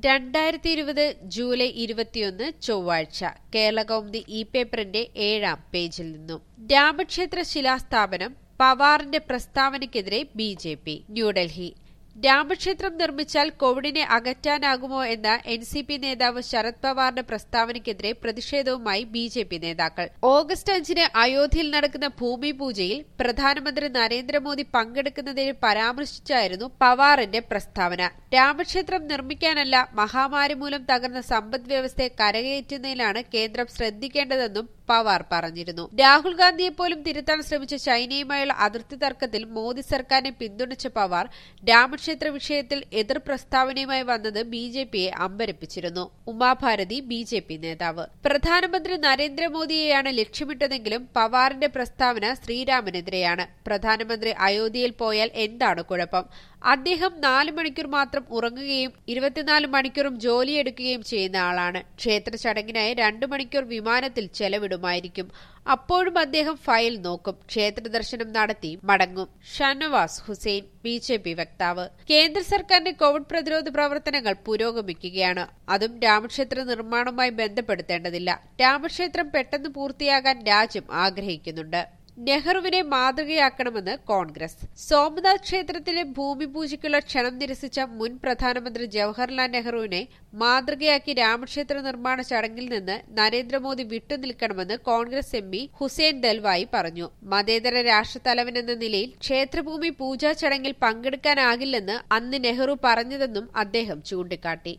രണ്ടായിരത്തി ഇരുപത് ജൂലൈ ഇരുപത്തിയൊന്ന് ചൊവ്വാഴ്ച കേരളകൗമുദി ഇ പേപ്പറിന്റെ ഏഴാം പേജിൽ നിന്നും രാമക്ഷേത്ര ശിലാസ്ഥാപനം പവാറിന്റെ പ്രസ്താവനയ്ക്കെതിരെ ബി ജെ പി ന്യൂഡൽഹി രാമക്ഷേത്രം നിർമ്മിച്ചാൽ കോവിഡിനെ അകറ്റാനാകുമോ എന്ന എൻ സി പി നേതാവ് ശരത് പവാറിന്റെ പ്രസ്താവനയ്ക്കെതിരെ പ്രതിഷേധവുമായി ബി ജെ പി നേതാക്കൾ ഓഗസ്റ്റ് അഞ്ചിന് അയോധ്യയിൽ നടക്കുന്ന ഭൂമി പൂജയിൽ പ്രധാനമന്ത്രി നരേന്ദ്രമോദി പങ്കെടുക്കുന്നതിന് പരാമർശിച്ചായിരുന്നു പവാറിന്റെ പ്രസ്താവന രാമക്ഷേത്രം നിർമ്മിക്കാനല്ല മഹാമാരി മൂലം തകർന്ന സമ്പദ് വ്യവസ്ഥയെ കരകയറ്റുന്നതിലാണ് കേന്ദ്രം ശ്രദ്ധിക്കേണ്ടതെന്നും പവാർ പറഞ്ഞിരുന്നു രാഹുൽ ഗാന്ധിയെപ്പോലും തിരുത്താൻ ശ്രമിച്ച ചൈനയുമായുള്ള അതിർത്തി തർക്കത്തിൽ മോദി സർക്കാരിനെ പിന്തുണച്ച പവാർ രാമക്ഷേത്ര വിഷയത്തിൽ എതിർ പ്രസ്താവനയുമായി വന്നത് ബി ജെ പിയെ അമ്പരപ്പിച്ചിരുന്നു ഉമാഭാരതി ബി ജെ പി നേതാവ് പ്രധാനമന്ത്രി നരേന്ദ്രമോദിയെയാണ് ലക്ഷ്യമിട്ടതെങ്കിലും പവാറിന്റെ പ്രസ്താവന ശ്രീരാമനെതിരെയാണ് പ്രധാനമന്ത്രി അയോധ്യയിൽ പോയാൽ എന്താണ് കുഴപ്പം അദ്ദേഹം നാല് മണിക്കൂർ മാത്രം ഉറങ്ങുകയും ഇരുപത്തിനാല് മണിക്കൂറും ജോലിയെടുക്കുകയും ചെയ്യുന്ന ആളാണ് ക്ഷേത്ര ചടങ്ങിനായി രണ്ടു മണിക്കൂർ വിമാനത്തിൽ ചെലവിടുമായിരിക്കും അപ്പോഴും അദ്ദേഹം ഫയൽ നോക്കും ക്ഷേത്ര ദർശനം നടത്തി മടങ്ങും Shahnawaz Hussain B J P വക്താവ് കേന്ദ്ര സർക്കാരിന്റെ കോവിഡ് പ്രതിരോധ പ്രവർത്തനങ്ങൾ പുരോഗമിക്കുകയാണ് അതും രാമക്ഷേത്ര നിർമ്മാണവുമായി ബന്ധപ്പെടുത്തേണ്ടതില്ല രാമക്ഷേത്രം പെട്ടെന്ന് പൂർത്തിയാകാൻ രാജ്യം ആഗ്രഹിക്കുന്നുണ്ട് നെഹ്റുവിനെ മാതൃകയാക്കണമെന്ന് കോൺഗ്രസ് സോമനാഥ് ക്ഷേത്രത്തിലെ ഭൂമി പൂജയ്ക്കുള്ള ക്ഷണം നിരസിച്ച മുൻ പ്രധാനമന്ത്രി ജവഹർലാൽ നെഹ്റുവിനെ മാതൃകയാക്കി രാമക്ഷേത്ര നിർമ്മാണ ചടങ്ങിൽ നിന്ന് നരേന്ദ്രമോദി വിട്ടുനിൽക്കണമെന്ന് കോൺഗ്രസ് എം പി ഹുസൈൻ ദൽവായി പറഞ്ഞു മതേതര രാഷ്ട്രത്തലവനെന്ന നിലയിൽ ക്ഷേത്രഭൂമി പൂജാ ചടങ്ങിൽ പങ്കെടുക്കാനാകില്ലെന്ന് അന്ന് നെഹ്റു പറഞ്ഞതെന്നും അദ്ദേഹം ചൂണ്ടിക്കാട്ടി